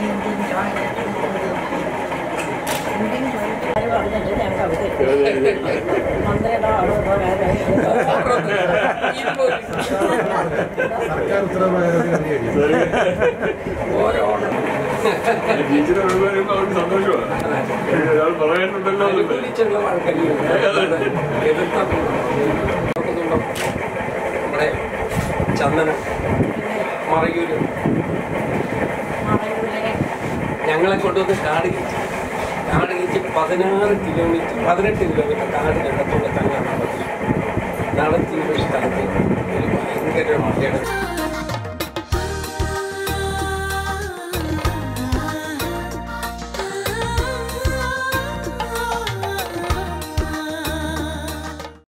പറഞ്ഞിട്ട് ഞാൻ കവിത മന്ത്രിയുടെ ആളോ സർക്കാർ ഉത്തരവായ ടീച്ചറെ വരുമ്പോൾ അവർക്ക് സന്തോഷമാണ് ഒരാൾ പറയാനുണ്ടല്ലോ എന്നുള്ളത്. അനുകൂലിച്ചുള്ള ആൾക്കാരുണ്ട് നമ്മുടെ ചന്ദനം മറയൂര് ഞങ്ങളെ കൊണ്ടുവന്ന് കാട് കയറ്റി കാട് കയറ്റി പതിനാറ് കിലോമീറ്റർ പതിനെട്ട് കിലോമീറ്റർ കാടിനകത്തൂടെ തന്നെ നടത്തി നടത്തിയ ഒരു സ്ഥലത്ത് ഒരു ഭയങ്കര മഴയുടെ